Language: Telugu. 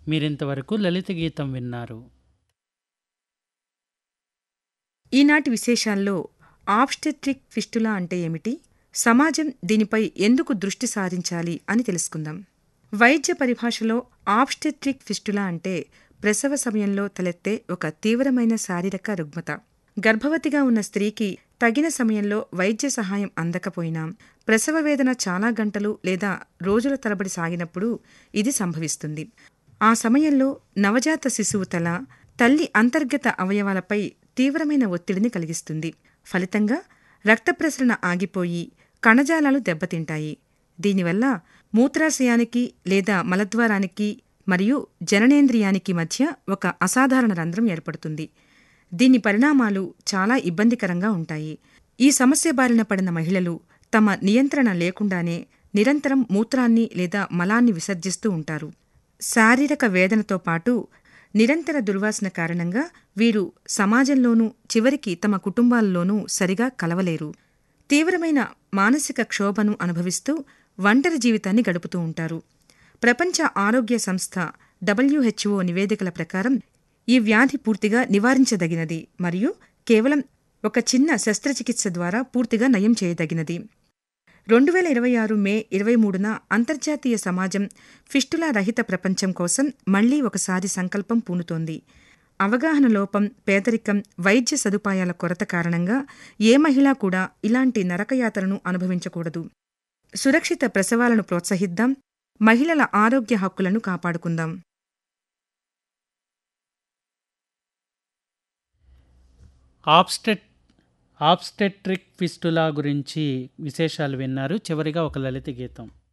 మీరింతవరకు లలిత గీతం విన్నారు ఈనాటి విశేషాల్లో ఆబ్స్టెట్రిక్ ఫిస్టులా అంటే ఏమిటి సమాజం దీనిపై ఎందుకు దృష్టి సారించాలి అని తెలుసుకుందాం వైద్య పరిభాషలో ఆబ్స్టెట్రిక్ ఫిస్టులా అంటే ప్రసవ సమయంలో తలెత్తే ఒక తీవ్రమైన శారీరక రుగ్మత గర్భవతిగా ఉన్న స్త్రీకి తగిన సమయంలో వైద్య సహాయం అందకపోయినా ప్రసవ వేదన చాలా గంటలు లేదా రోజుల తరబడి సాగినప్పుడు ఇది సంభవిస్తుంది ఆ సమయంలో నవజాత శిశువు తల తల్లి అంతర్గత అవయవాలపై తీవ్రమైన ఒత్తిడిని కలిగిస్తుంది ఫలితంగా రక్త ప్రసరణ ఆగిపోయి కణజాలాలు దెబ్బతింటాయి దీనివల్ల మూత్రాశయానికి లేదా మలద్వారానికి మరియు జననేంద్రియానికి మధ్య ఒక అసాధారణ రంధ్రం ఏర్పడుతుంది దీని పరిణామాలు చాలా ఇబ్బందికరంగా ఉంటాయి ఈ సమస్య బారిన పడిన మహిళలు తమ నియంత్రణ లేకుండానే నిరంతరం మూత్రాన్ని లేదా మలాన్ని విసర్జిస్తూ ఉంటారు శారీరక వేదనతో పాటు నిరంతర దుర్వాసన కారణంగా వీరు సమాజంలోనూ చివరికి తమ కుటుంబాల్లోనూ సరిగా కలవలేరు తీవ్రమైన మానసిక క్షోభను అనుభవిస్తూ ఒంటరి జీవితాన్ని గడుపుతూ ఉంటారు ప్రపంచ ఆరోగ్య సంస్థ డబ్ల్యూహెచ్ఓ నివేదికల ప్రకారం ఈ వ్యాధి పూర్తిగా నివారించదగినది మరియు కేవలం ఒక చిన్న శస్త్రచికిత్స ద్వారా పూర్తిగా నయం చేయదగినది రెండు వేల ఇరవై ఆరు మే ఇరవై మూడున అంతర్జాతీయ సమాజం ఫిస్టులా రహిత ప్రపంచం కోసం మళ్లీ ఒకసారి సంకల్పం పూనుతోంది అవగాహన లోపం పేదరికం వైద్య సదుపాయాల కొరత కారణంగా ఏ మహిళ కూడా ఇలాంటి నరకయాతలను అనుభవించకూడదు సురక్షిత ప్రసవాలను ప్రోత్సహిద్దాం మహిళల ఆరోగ్య హక్కులను కాపాడుకుందాం ఆబ్స్టెట్ ఆబ్స్టెట్రిక్ ఫిస్టులా గురించి విశేషాలు విన్నారు చివరిగా ఒక లలిత గీతం